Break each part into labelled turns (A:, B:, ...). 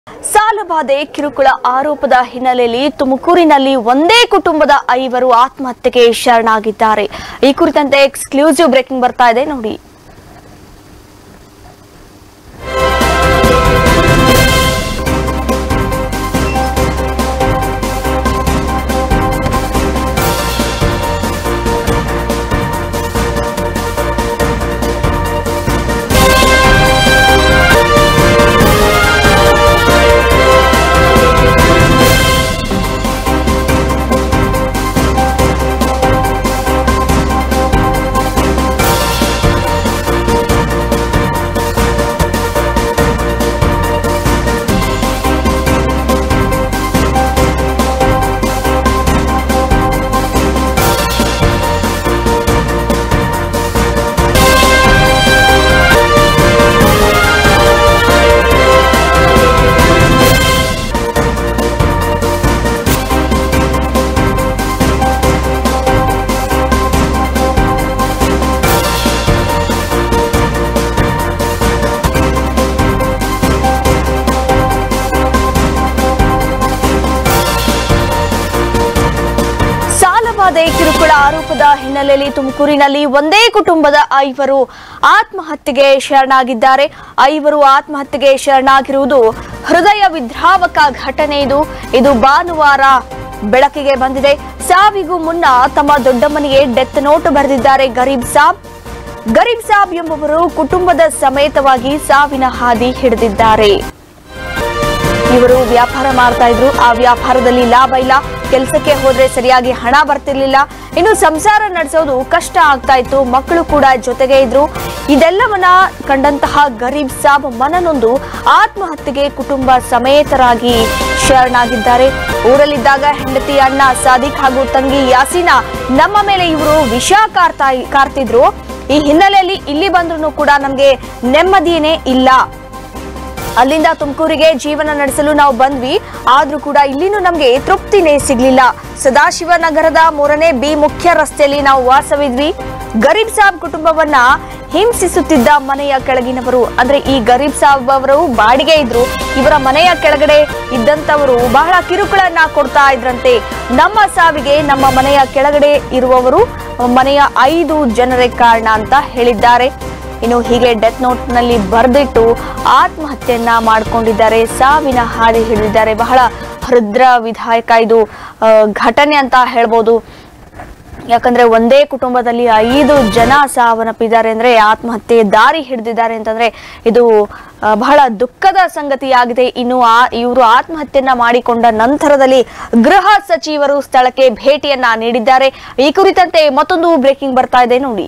A: ಸಾಲಬಾಧೆ ಕಿರುಕುಳ ಆರೋಪದ ಹಿನ್ನೆಲೆಯಲ್ಲಿ ತುಮಕೂರಿನಲ್ಲಿ ಒಂದೇ ಕುಟುಂಬದ ಐವರು ಆತ್ಮಹತ್ಯೆಗೆ ಶರಣಾಗಿದ್ದಾರೆ ಈ ಕುರಿತಂತೆ ಎಕ್ಸ್ಕ್ಲೂಸಿವ್ ಬ್ರೇಕಿಂಗ್ ಬರ್ತಾ ಇದೆ ನೋಡಿ ಸಾಲಬಾಧೆ ಕಿರುಕುಳ ಆರೋಪದ ಹಿನ್ನೆಲೆಯಲ್ಲಿ ತುಮಕೂರಿನಲ್ಲಿ ಒಂದೇ ಕುಟುಂಬದ ಐವರು ಆತ್ಮಹತ್ಯೆಗೆ ಶರಣಾಗಿದ್ದಾರೆ ಐವರು ಆತ್ಮಹತ್ಯೆಗೆ ಶರಣಾಗಿರುವುದು ಹೃದಯ ವಿದ್ರಾವಕ ಘಟನೆ ಇದು ಇದು ಭಾನುವಾರ ಬೆಳಕಿಗೆ ಬಂದಿದೆ ಸಾವಿಗೂ ಮುನ್ನ ತಮ್ಮ ದೊಡ್ಡಮ್ಮನಿಗೆ ಡೆತ್ ನೋಟ್ ಬರೆದಿದ್ದಾರೆ ಗರೀಬ್ ಸಾಬ್ ಗರೀಬ್ ಸಾಬ್ ಎಂಬುವರು ಕುಟುಂಬದ ಸಮೇತವಾಗಿ ಸಾವಿನ ಹಾದಿ ಹಿಡಿದಿದ್ದಾರೆ ಇವರು ವ್ಯಾಪಾರ ಮಾಡ್ತಾ ಇದ್ರು ಆ ವ್ಯಾಪಾರದಲ್ಲಿ ಲಾಭ ಇಲ್ಲ ಕೆಲಸಕ್ಕೆ ಹೋದ್ರೆ ಸರಿಯಾಗಿ ಹಣ ಬರ್ತಿರ್ಲಿಲ್ಲ ಇನ್ನು ಸಂಸಾರ ನಡೆಸೋದು ಕಷ್ಟ ಆಗ್ತಾ ಇತ್ತು ಮಕ್ಕಳು ಕೂಡ ಜೊತೆಗೆ ಇದ್ರು ಇದೆಲ್ಲವನ್ನ ಕಂಡಂತಹ ಗರೀಬ್ ಸಾಬ್ ಮನನೊಂದು ಆತ್ಮಹತ್ಯೆಗೆ ಕುಟುಂಬ ಸಮೇತರಾಗಿ ಶರಣಾಗಿದ್ದಾರೆ ಊರಲ್ಲಿದ್ದಾಗ ಹೆಂಡತಿ ಅಣ್ಣ ಸಾದಿಕ್ ಹಾಗೂ ತಂಗಿ ಯಾಸಿನ ನಮ್ಮ ಮೇಲೆ ಇವರು ವಿಷ ಕಾರ್ತಾ ಕಾರ್ತಿದ್ರು ಈ ಹಿನ್ನೆಲೆಯಲ್ಲಿ ಇಲ್ಲಿ ಬಂದ್ರು ಕೂಡ ನಮ್ಗೆ ನೆಮ್ಮದಿಯೇ ಇಲ್ಲ ಅಲ್ಲಿಂದ ತುಮಕೂರಿಗೆ ಜೀವನ ನಡೆಸಲು ನಾವು ಬಂದ್ವಿ ಆದ್ರೂ ಕೂಡ ಇಲ್ಲಿನೂ ನಮ್ಗೆ ತೃಪ್ತಿನೇ ಸಿಗ್ಲಿಲ್ಲ ಸದಾಶಿವ ನಗರದ ಮೂರನೇ ಬಿ ಮುಖ್ಯ ರಸ್ತೆಯಲ್ಲಿ ನಾವು ವಾಸವಿದ್ವಿ ಗರೀಬ್ ಸಾಬ್ ಕುಟುಂಬವನ್ನ ಹಿಂಸಿಸುತ್ತಿದ್ದ ಮನೆಯ ಕೆಳಗಿನವರು ಅಂದ್ರೆ ಈ ಗರೀಬ್ ಸಾಬ್ ಅವರು ಬಾಡಿಗೆ ಇದ್ರು ಇವರ ಮನೆಯ ಕೆಳಗಡೆ ಇದ್ದಂತವರು ಬಹಳ ಕಿರುಕುಳನ್ನ ಕೊಡ್ತಾ ಇದ್ರಂತೆ ನಮ್ಮ ಸಾವಿಗೆ ನಮ್ಮ ಮನೆಯ ಕೆಳಗಡೆ ಇರುವವರು ಮನೆಯ ಐದು ಜನರೇ ಕಾರಣ ಅಂತ ಹೇಳಿದ್ದಾರೆ ಇನ್ನು ಹೀಗೆ ಡೆತ್ ನೋಟ್ ನಲ್ಲಿ ಬರೆದಿಟ್ಟು ಆತ್ಮಹತ್ಯೆಯನ್ನ ಮಾಡ್ಕೊಂಡಿದ್ದಾರೆ ಸಾವಿನ ಹಾದಿ ಹಿಡಿದಿದ್ದಾರೆ ಬಹಳ ಹೃದ್ರ ವಿಧಾಯಕ ಇದು ಆ, ಘಟನೆ ಅಂತ ಹೇಳ್ಬೋದು ಯಾಕಂದ್ರೆ ಒಂದೇ ಕುಟುಂಬದಲ್ಲಿ ಐದು ಜನ ಸಾವನ್ನಪ್ಪಿದ್ದಾರೆ ಅಂದ್ರೆ ಆತ್ಮಹತ್ಯೆ ದಾರಿ ಹಿಡಿದಿದ್ದಾರೆ ಅಂತಂದ್ರೆ ಇದು ಆ, ಬಹಳ ದುಃಖದ ಸಂಗತಿಯಾಗಿದೆ ಇನ್ನು ಆ ಇವರು ಆತ್ಮಹತ್ಯೆಯನ್ನ ಮಾಡಿಕೊಂಡ ನಂತರದಲ್ಲಿ ಗೃಹ ಸಚಿವರು ಸ್ಥಳಕ್ಕೆ ಭೇಟಿಯನ್ನ ನೀಡಿದ್ದಾರೆ ಈ ಕುರಿತಂತೆ ಮತ್ತೊಂದು ಬ್ರೇಕಿಂಗ್ ಬರ್ತಾ ಇದೆ ನೋಡಿ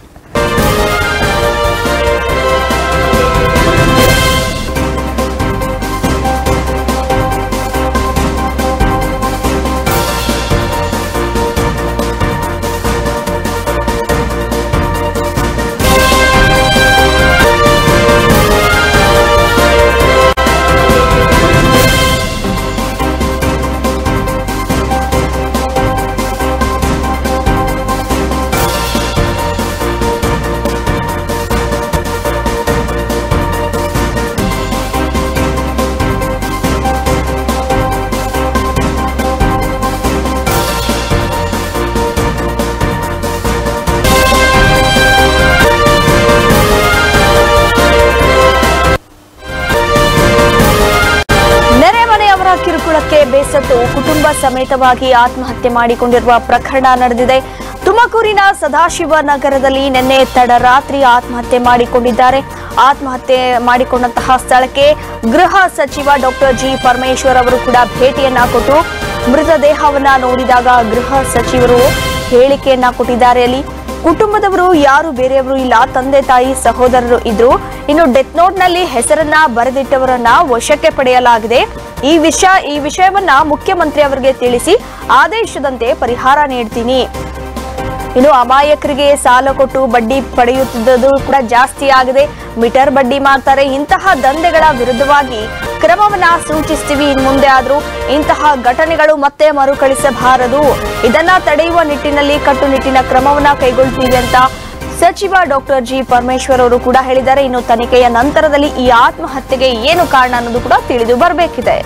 A: ನೆರೆ ಮನೆಯವರ ಕಿರುಕುಳಕ್ಕೆ ಬೇಸತ್ತು ಕುಟುಂಬ ಸಮೇತವಾಗಿ ಆತ್ಮಹತ್ಯೆ ಮಾಡಿಕೊಂಡಿರುವ ಪ್ರಕರಣ ನಡೆದಿದೆ ತುಮಕೂರಿನ ಸದಾಶಿವ ನಗರದಲ್ಲಿ ನಿನ್ನೆ ತಡರಾತ್ರಿ ಆತ್ಮಹತ್ಯೆ ಮಾಡಿಕೊಂಡಿದ್ದಾರೆ ಆತ್ಮಹತ್ಯೆ ಮಾಡಿಕೊಂಡಂತಹ ಸ್ಥಳಕ್ಕೆ ಗೃಹ ಸಚಿವ ಡಾಕ್ಟರ್ ಜಿ ಪರಮೇಶ್ವರ್ ಅವರು ಕೂಡ ಭೇಟಿಯನ್ನ ಕೊಟ್ಟು ಮೃತದೇಹವನ್ನ ನೋಡಿದಾಗ ಗೃಹ ಸಚಿವರು ಹೇಳಿಕೆಯನ್ನ ಕೊಟ್ಟಿದ್ದಾರೆ ಅಲ್ಲಿ ಕುಟುಂಬದವರು ಯಾರು ಬೇರೆಯವರು ಇಲ್ಲ ತಂದೆ ತಾಯಿ ಸಹೋದರರು ಇದ್ರು ಇನ್ನು ಡೆತ್ ನೋಟ್ ನಲ್ಲಿ ಹೆಸರನ್ನ ಬರೆದಿಟ್ಟವರನ್ನ ವಶಕ್ಕೆ ಪಡೆಯಲಾಗಿದೆ ಈ ವಿಷಯ ಈ ವಿಷಯವನ್ನ ಮುಖ್ಯಮಂತ್ರಿ ಅವರಿಗೆ ತಿಳಿಸಿ ಆದೇಶದಂತೆ ಪರಿಹಾರ ನೀಡ್ತೀನಿ ಇನ್ನು ಅಮಾಯಕರಿಗೆ ಸಾಲ ಕೊಟ್ಟು ಬಡ್ಡಿ ಪಡೆಯುತ್ತಿದ್ದುದು ಕೂಡ ಜಾಸ್ತಿ ಆಗಿದೆ ಮೀಟರ್ ಬಡ್ಡಿ ಮಾಡ್ತಾರೆ ಇಂತಹ ದಂಧೆಗಳ ವಿರುದ್ಧವಾಗಿ ಕ್ರಮವನ್ನ ಸೂಚಿಸ್ತೀವಿ ಇನ್ ಮುಂದೆ ಆದ್ರೂ ಇಂತಹ ಘಟನೆಗಳು ಮತ್ತೆ ಮರುಕಳಿಸಬಾರದು ಇದನ್ನ ತಡೆಯುವ ನಿಟ್ಟಿನಲ್ಲಿ ಕಟ್ಟುನಿಟ್ಟಿನ ಕ್ರಮವನ್ನ ಕೈಗೊಳ್ತೀವಿ ಅಂತ ಸಚಿವ ಡಾಕ್ಟರ್ ಜಿ ಪರಮೇಶ್ವರ್ ಅವರು ಕೂಡ ಹೇಳಿದ್ದಾರೆ ಇನ್ನು ತನಿಖೆಯ ನಂತರದಲ್ಲಿ ಈ ಆತ್ಮಹತ್ಯೆಗೆ ಏನು ಕಾರಣ ಅನ್ನೋದು ಕೂಡ ತಿಳಿದು ಬರಬೇಕಿದೆ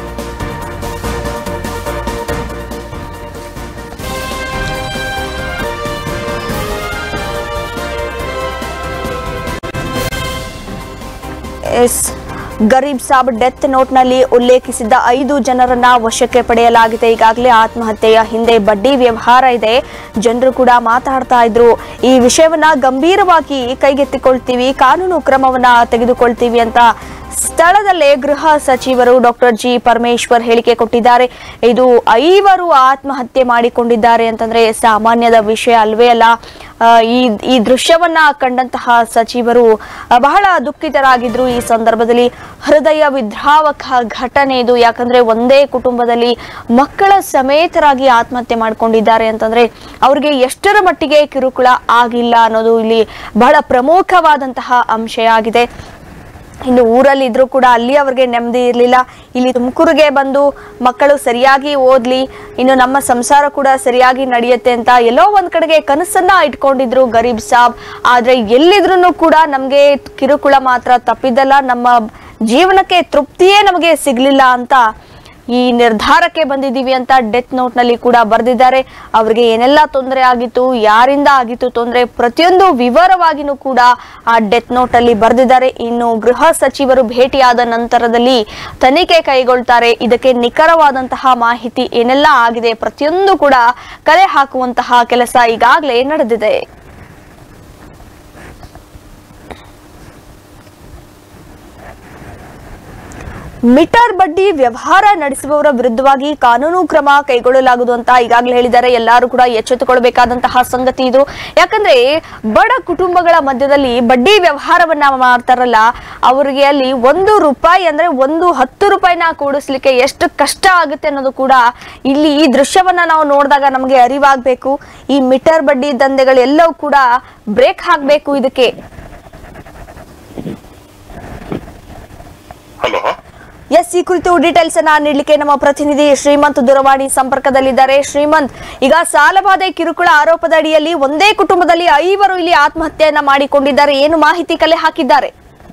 A: ಎಸ್ ಗರೀಬ್ ಸಾಬ್ ಡೆತ್ ನೋಟ್ನಲ್ಲಿ ಉಲ್ಲೇಖಿಸಿದ್ದ ಐದು ಜನರನ್ನ ವಶಕ್ಕೆ ಪಡೆಯಲಾಗಿದೆ ಈಗಾಗಲೇ ಆತ್ಮಹತ್ಯೆಯ ಹಿಂದೆ ಬಡ್ಡಿ ವ್ಯವಹಾರ ಇದೆ ಜನರು ಕೂಡ ಮಾತಾಡ್ತಾ ಇದ್ರು ಈ ವಿಷಯವನ್ನ ಗಂಭೀರವಾಗಿ ಕೈಗೆತ್ತಿಕೊಳ್ತೀವಿ ಕಾನೂನು ಕ್ರಮವನ್ನ ತೆಗೆದುಕೊಳ್ತೀವಿ ಅಂತ ಸ್ಥಳದಲ್ಲೇ ಗೃಹ ಸಚಿವರು ಡಾಕ್ಟರ್ ಜಿ ಪರಮೇಶ್ವರ್ ಹೇಳಿಕೆ ಕೊಟ್ಟಿದ್ದಾರೆ ಇದು ಐವರು ಆತ್ಮಹತ್ಯೆ ಮಾಡಿಕೊಂಡಿದ್ದಾರೆ ಅಂತಂದ್ರೆ ಸಾಮಾನ್ಯದ ವಿಷಯ ಅಲ್ವೇ ಅಲ್ಲ ಆ, ಈ ಈ ದೃಶ್ಯವನ್ನ ಕಂಡಂತಹ ಸಚಿವರು ಆ, ಬಹಳ ದುಃಖಿತರಾಗಿದ್ರು ಈ ಸಂದರ್ಭದಲ್ಲಿ ಹೃದಯ ವಿದ್ರಾವಕ ಘಟನೆ ಇದು ಯಾಕಂದ್ರೆ ಒಂದೇ ಕುಟುಂಬದಲ್ಲಿ ಮಕ್ಕಳ ಸಮೇತರಾಗಿ ಆತ್ಮಹತ್ಯೆ ಮಾಡ್ಕೊಂಡಿದ್ದಾರೆ ಅಂತಂದ್ರೆ ಅವ್ರಿಗೆ ಎಷ್ಟರ ಮಟ್ಟಿಗೆ ಕಿರುಕುಳ ಆಗಿಲ್ಲ ಅನ್ನೋದು ಇಲ್ಲಿ ಬಹಳ ಪ್ರಮುಖವಾದಂತಹ ಅಂಶ ಆಗಿದೆ ಇನ್ನು ಊರಲ್ಲಿ ಇದ್ರೂ ಕೂಡ ಅಲ್ಲಿ ಅವ್ರಿಗೆ ನೆಮ್ಮದಿ ಇರಲಿಲ್ಲ ಇಲ್ಲಿ ತುಮಕೂರಿಗೆ ಬಂದು ಮಕ್ಕಳು ಸರಿಯಾಗಿ ಓದ್ಲಿ ಇನ್ನು ನಮ್ಮ ಸಂಸಾರ ಕೂಡ ಸರಿಯಾಗಿ ನಡೆಯುತ್ತೆ ಅಂತ ಎಲ್ಲೋ ಒಂದ್ ಕಡೆಗೆ ಕನಸನ್ನ ಇಟ್ಕೊಂಡಿದ್ರು ಗರೀಬ್ ಸಾಬ್ ಆದ್ರೆ ಎಲ್ಲಿದ್ರು ಕೂಡ ನಮ್ಗೆ ಕಿರುಕುಳ ಮಾತ್ರ ತಪ್ಪಿದ್ದಲ್ಲ ನಮ್ಮ ಜೀವನಕ್ಕೆ ತೃಪ್ತಿಯೇ ನಮಗೆ ಸಿಗ್ಲಿಲ್ಲ ಅಂತ ಈ ನಿರ್ಧಾರಕ್ಕೆ ಬಂದಿದ್ದೀವಿ ಅಂತ ಡೆತ್ ನೋಟ್ ನಲ್ಲಿ ಕೂಡ ಬರೆದಿದ್ದಾರೆ ಅವ್ರಿಗೆ ಏನೆಲ್ಲ ತೊಂದರೆ ಆಗಿತ್ತು ಯಾರಿಂದ ಆಗಿತ್ತು ತೊಂದರೆ ಪ್ರತಿಯೊಂದು ವಿವರವಾಗಿನೂ ಕೂಡ ಆ ಡೆತ್ ನೋಟ್ ಅಲ್ಲಿ ಬರೆದಿದ್ದಾರೆ ಇನ್ನು ಗೃಹ ಸಚಿವರು ಭೇಟಿಯಾದ ನಂತರದಲ್ಲಿ ತನಿಖೆ ಕೈಗೊಳ್ತಾರೆ ಇದಕ್ಕೆ ನಿಖರವಾದಂತಹ ಮಾಹಿತಿ ಏನೆಲ್ಲ ಆಗಿದೆ ಪ್ರತಿಯೊಂದು ಕೂಡ ಕಲೆ ಹಾಕುವಂತಹ ಕೆಲಸ ಈಗಾಗಲೇ ನಡೆದಿದೆ ಮೀಟರ್ ಬಡ್ಡಿ ವ್ಯವಹಾರ ನಡೆಸುವವರ ವಿರುದ್ಧವಾಗಿ ಕಾನೂನು ಕ್ರಮ ಕೈಗೊಳ್ಳಲಾಗುವುದು ಅಂತ ಈಗಾಗಲೇ ಹೇಳಿದ್ದಾರೆ ಎಲ್ಲರೂ ಕೂಡ ಎಚ್ಚೆತ್ತುಕೊಳ್ಬೇಕಾದಂತಹ ಸಂಗತಿ ಇದು ಯಾಕಂದ್ರೆ ಬಡ ಕುಟುಂಬಗಳ ಮಧ್ಯದಲ್ಲಿ ಬಡ್ಡಿ ವ್ಯವಹಾರವನ್ನ ಮಾಡ್ತಾರಲ್ಲ ಅವರಿಗೆ ಅಲ್ಲಿ ಒಂದು ರೂಪಾಯಿ ಅಂದ್ರೆ ಒಂದು ಹತ್ತು ರೂಪಾಯಿನ ಕೂಡಿಸ್ಲಿಕ್ಕೆ ಎಷ್ಟು ಕಷ್ಟ ಆಗುತ್ತೆ ಅನ್ನೋದು ಕೂಡ ಇಲ್ಲಿ ಈ ದೃಶ್ಯವನ್ನ ನಾವು ನೋಡಿದಾಗ ನಮಗೆ ಅರಿವಾಗಬೇಕು ಈ ಮೀಟರ್ ಬಡ್ಡಿ ದಂಧೆಗಳೆಲ್ಲವೂ ಕೂಡ ಬ್ರೇಕ್ ಹಾಕಬೇಕು ಇದಕ್ಕೆ
B: ಹಲೋ
A: ಎಸ್ ಈ ಕುರಿತು ಡೀಟೇಲ್ಸ್ ಅನ್ನ ನೀಡಲಿಕ್ಕೆ ನಮ್ಮ ಪ್ರತಿನಿಧಿ ಶ್ರೀಮಂತ್ ದೂರವಾಣಿ ಸಂಪರ್ಕದಲ್ಲಿದ್ದಾರೆ ಶ್ರೀಮಂತ್ ಈಗ ಸಾಲಬಾಧೆ ಕಿರುಕುಳ ಆರೋಪದ ಅಡಿಯಲ್ಲಿ ಒಂದೇ ಕುಟುಂಬದಲ್ಲಿ ಐವರು ಇಲ್ಲಿ ಆತ್ಮಹತ್ಯೆಯನ್ನ ಮಾಡಿಕೊಂಡಿದ್ದಾರೆ ಏನು ಮಾಹಿತಿ ಕಲೆ ಹಾಕಿದ್ದಾರೆ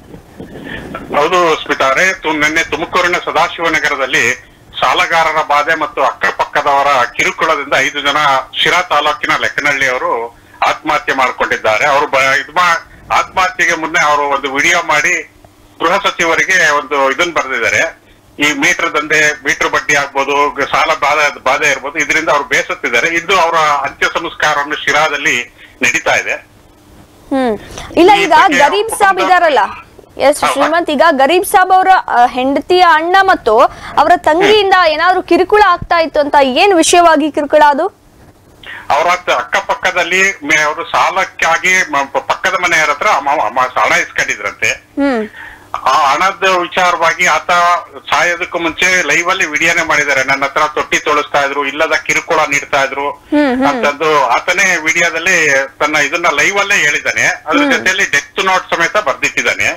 B: ಹೌದು ಸ್ಮಿತಾ ಅವರೇ ತು- ನಿನ್ನೆ ತುಮಕೂರಿನ ಸದಾಶಿವನಗರದಲ್ಲಿ ಸಾಲಗಾರರ ಬಾಧೆ ಮತ್ತು ಅಕ್ಕಪಕ್ಕದವರ ಕಿರುಕುಳದಿಂದ ಐದು ಜನ ಶಿರಾ ತಾಲೂಕಿನ ಲೆಕ್ಕನಹಳ್ಳಿ ಅವರು ಆತ್ಮಹತ್ಯೆ ಮಾಡಿಕೊಂಡಿದ್ದಾರೆ ಅವರು ಬ- ಇದು ಮಾ- ಆತ್ಮಹತ್ಯೆಗೆ ಮುನ್ನೆ ಅವರು ಒಂದು ವಿಡಿಯೋ ಮಾಡಿ ಗೃಹ ಸಚಿವರಿಗೆ ಒಂದು ಇದನ್ನ ಬರೆದಿದ್ದಾರೆ ಈ ಮೀಟರ್ ದಂಧೆ ಮೀಟರ್ ಬಡ್ಡಿ ಆಗ್ಬೋದು ಗ- ಸಾಲ ಬಾಧೆ ಬಾಧೆ ಇರ್ಬೋದು ಇದರಿಂದ ಅವರು ಬೇಸತ್ತಿದ್ದಾರೆ ಇಂದು ಅವರ ಅಂತ್ಯ ಸಂಸ್ಕಾರವನ್ನು ಶಿರಾದಲ್ಲಿ ನಡೀತಾ ಇದೆ
A: ಹ್ಮ್ ಇಲ್ಲ
B: ಈ
A: ಈಗ
B: ಬಗ್ಗೆ
A: ಗರೀಬ್ ಸಾಬ್ ಇದಾರಲ್ಲ ಎಸ್
B: ಹೌದಾ?
A: ಶ್ರೀಮಂತ್ ಈಗ ಗರೀಬ್ ಸಾಬ್ ಅವರ ಆ, ಹೆಂಡತಿಯ ಅಣ್ಣ ಮತ್ತು ಅವರ ತಂಗಿಯಿಂದ ಏನಾದ್ರು ಕಿರುಕುಳ ಆಗ್ತಾ ಇತ್ತು ಅಂತ ಏನ್ ವಿಷಯವಾಗಿ ಕಿರುಕುಳ ಅದು
B: ಅವರ ಅಕ್ಕಪಕ್ಕದಲ್ಲಿ ಮೆ- ಅವರು ಸಾಲಕ್ಕಾಗಿ ಮ- ಪ- ಪಕ್ಕದ ಮನೆಯವರ ಹತ್ರ ಅಮ್ಮ- ಅಮ್ಮ ಹಣ ಇಸ್ಕೊಂಡಿದ್ರಂತೆ
A: ಹ್ಮ್
B: ಆ ಹಣದ ವಿಚಾರವಾಗಿ ಆತ ಸಾಯೋದಕ್ಕೂ ಮುಂಚೆ ಲೈವ್ ಅಲ್ಲಿ ವಿಡಿಯೋನೇ ಮಾಡಿದ್ದಾರೆ ನನ್ನ ಹತ್ರ ತೊಟ್ಟಿ ತೊಳಸ್ತಾ ಇದ್ರು ಇಲ್ಲದ ಕಿರುಕುಳ ನೀಡ್ತಾ ಇದ್ರು
A: ಹ್ಮ್, ಹ್ಮ್.
B: ಅಂತಂದು ಆತನೇ ವಿಡಿಯೋದಲ್ಲಿ ತನ್ನ ಇದನ್ನ ಲೈವ್ ಅಲ್ಲೇ ಹೇಳಿದ್ದಾನೆ ಅದ್ರ ಜೊತೆಯಲ್ಲಿ ಡೆತ್ ನೋಟ್ ಸಮೇತ ಬರ್ದಿಟ್ಟಿದ್ದಾನೆ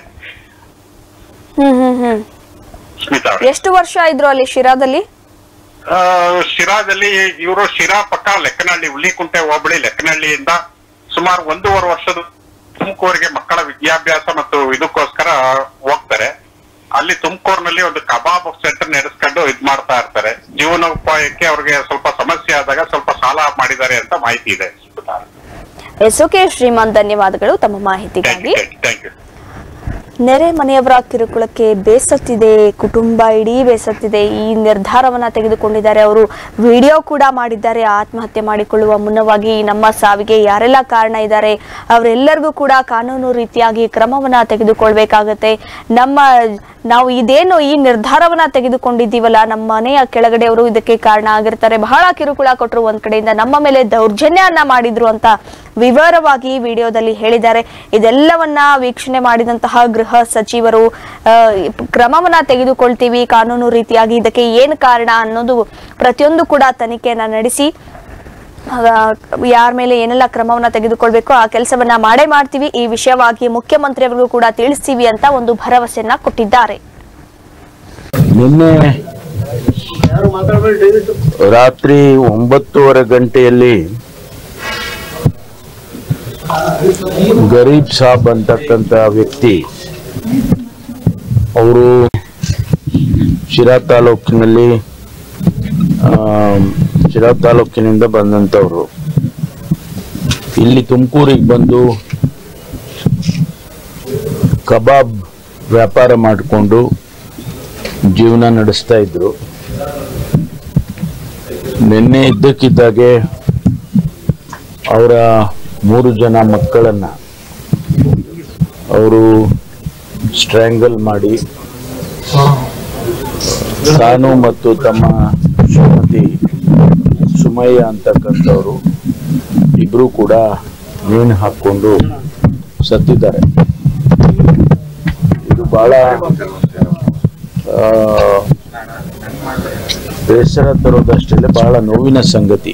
A: ಹ್ಮ್ ಹ್ಮ್ ಹ್ಮ್
B: ಸ್ಮಿತಾ ಅವ್ರೆ.
A: ಎಷ್ಟು ವರ್ಷ ಇದ್ರು ಅಲ್ಲಿ ಶಿರಾದಲ್ಲಿ
B: ಆ, ಶಿರಾದಲ್ಲಿ ಇವರು ಶಿರಾ ಪಕ್ಕ ಲೆಕ್ಕನಹಳ್ಳಿ ಹುಲಿಕುಂಟೆ ಹೋಬಳಿ ಲೆಕ್ಕನಹಳ್ಳಿಯಿಂದ ಸುಮಾರು ಒಂದೂವರೆ ವರ್ಷದ ತುಮಕೂರಿಗೆ ಮಕ್ಕಳ ವಿದ್ಯಾಭ್ಯಾಸ ಮತ್ತು ಇದಕ್ಕೋಸ್ಕರ ಹೋಗ್ತಾರೆ ಅಲ್ಲಿ ತುಮಕೂರಿನಲ್ಲಿ ಒಂದು ಕಬಾಬ್ ಸೆಂಟರ್ ನಡೆಸ್ಕೊಂಡು ಇದ್ ಮಾಡ್ತಾ ಇರ್ತಾರೆ ಜೀವನೋಪಾಯಕ್ಕೆ ಅವ್ರಿಗೆ ಸ್ವಲ್ಪ ಸಮಸ್ಯೆ ಆದಾಗ ಸ್ವಲ್ಪ ಸಾಲ ಮಾಡಿದ್ದಾರೆ ಅಂತ ಮಾಹಿತಿ ಇದೆ
A: ಎಸ್ ಓಕೆ ಶ್ರೀಮಂತ್ ಧನ್ಯವಾದಗಳು ತಮ್ಮ
B: ಥ್ಯಾಂಕ್
A: ಮಾಹಿತಿಗಾಗಿ
B: ಯು ಥ್ಯಾಂಕ್ ಯು
A: ನೆರೆ ಮನೆಯವರ ಕಿರುಕುಳಕ್ಕೆ ಬೇಸತ್ತಿದೆ ಕುಟುಂಬ ಇಡೀ ಬೇಸತ್ತಿದೆ ಈ ನಿರ್ಧಾರವನ್ನ ತೆಗೆದುಕೊಂಡಿದ್ದಾರೆ ಅವರು ವಿಡಿಯೋ ಕೂಡ ಮಾಡಿದ್ದಾರೆ ಆತ್ಮಹತ್ಯೆ ಮಾಡಿಕೊಳ್ಳುವ ಮುನ್ನವಾಗಿ ನಮ್ಮ ಸಾವಿಗೆ ಯಾರೆಲ್ಲ ಕಾರಣ ಇದ್ದಾರೆ ಅವರೆಲ್ಲರಿಗೂ ಕೂಡ ಕಾನೂನು ರೀತಿಯಾಗಿ ಕ್ರಮವನ್ನ ತೆಗೆದುಕೊಳ್ಬೇಕಾಗತ್ತೆ ನಮ್ಮ ನಾವು ಇದೇನು ಈ ನಿರ್ಧಾರವನ್ನ ತೆಗೆದುಕೊಂಡಿದ್ದೀವಲ್ಲ ನಮ್ಮ ಮನೆಯ ಕೆಳಗಡೆಯವರು ಇದಕ್ಕೆ ಕಾರಣ ಆಗಿರ್ತಾರೆ ಬಹಳ ಕಿರುಕುಳ ಕೊಟ್ಟರು ಒಂದ್ ಕಡೆಯಿಂದ ನಮ್ಮ ಮೇಲೆ ದೌರ್ಜನ್ಯವನ್ನ ಮಾಡಿದ್ರು ಅಂತ ವಿವರವಾಗಿ ವಿಡಿಯೋದಲ್ಲಿ ಹೇಳಿದ್ದಾರೆ ಇದೆಲ್ಲವನ್ನ ವೀಕ್ಷಣೆ ಮಾಡಿದಂತಹ ಗೃಹ ಸಚಿವರು ಆ, ಕ್ರಮವನ್ನ ತೆಗೆದುಕೊಳ್ತೀವಿ ಕಾನೂನು ರೀತಿಯಾಗಿ ಇದಕ್ಕೆ ಏನು ಕಾರಣ ಅನ್ನೋದು ಪ್ರತಿಯೊಂದು ಕೂಡ ತನಿಖೆಯನ್ನ ನಡೆಸಿ ಯಾರ ಮೇಲೆ ಏನೆಲ್ಲ ಕ್ರಮವನ್ನ ತೆಗೆದುಕೊಳ್ಬೇಕು ಆ ಕೆಲಸವನ್ನ ಮಾಡೇ ಮಾಡ್ತೀವಿ ಈ ವಿಷಯವಾಗಿ ಮುಖ್ಯಮಂತ್ರಿಯವರಿಗೂ ಕೂಡ ತಿಳಿಸ್ತೀವಿ ಅಂತ ಒಂದು ಭರವಸೆಯನ್ನ ಕೊಟ್ಟಿದ್ದಾರೆ
C: ನಿನ್ನೆ ರಾತ್ರಿ ಒಂಬತ್ತುವರೆ ಗಂಟೆಯಲ್ಲಿ ಗರೀಬ್ ಸಾಬ್ ಅಂತಕ್ಕಂಥ ವ್ಯಕ್ತಿ ಅವರು ಶಿರಾ ತಾಲೂಕಿನಲ್ಲಿ ಆ, ಶಿರಾ ತಾಲೂಕಿನಿಂದ ಬಂದಂಥವ್ರು ಇಲ್ಲಿ ತುಮಕೂರಿಗೆ ಬಂದು ಕಬಾಬ್ ವ್ಯಾಪಾರ ಮಾಡಿಕೊಂಡು ಜೀವನ ನಡೆಸ್ತಾ ಇದ್ರು ನಿನ್ನೆ ಇದ್ದಕ್ಕಿದ್ದಾಗೆ ಅವರ ಮೂರು ಜನ ಮಕ್ಕಳನ್ನ ಅವರು ಸ್ಟ್ರ್ಯಾಂಗಲ್ ಮಾಡಿ ತಾನು ಮತ್ತು ತಮ್ಮ ಶ್ರೀಮತಿ ಸುಮಯ್ಯ ಅಂತಕ್ಕಂಥವ್ರು ಇಬ್ರು ಕೂಡ ನೇಣು ಹಾಕೊಂಡು ಸತ್ತಿದ್ದಾರೆ ಇದು ಬಹಳ ಆ, ಬೇಸರ ತರೋದಷ್ಟೇ ಬಹಳ ನೋವಿನ ಸಂಗತಿ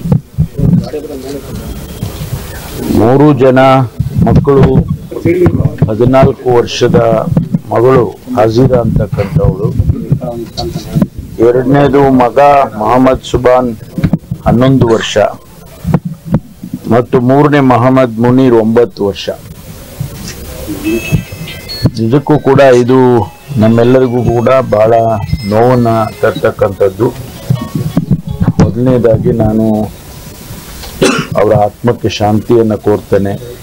C: ಮೂರು ಜನ ಮಕ್ಕಳು ಹದಿನಾಲ್ಕು ವರ್ಷದ ಮಗಳು ಹಜೀರಾ ಅಂತಕ್ಕಂಥವಳು ಎರಡನೇದು ಮಗ ಮೊಹಮ್ಮದ್ ಸುಬಾನ್ ಹನ್ನೊಂದು ವರ್ಷ ಮತ್ತು ಮೂರನೇ ಮೊಹಮ್ಮದ್ ಮುನೀರ್ ಒಂಬತ್ತು ವರ್ಷ ನಿಜಕ್ಕೂ ಕೂಡ ಇದು ನಮ್ಮೆಲ್ಲರಿಗೂ ಕೂಡ ಬಹಳ ನೋವನ್ನ ತರ್ತಕ್ಕಂಥದ್ದು ಮೊದಲನೇದಾಗಿ ನಾನು ಅವರ ಆತ್ಮಕ್ಕೆ ಶಾಂತಿಯನ್ನ ಕೋರ್ತೇನೆ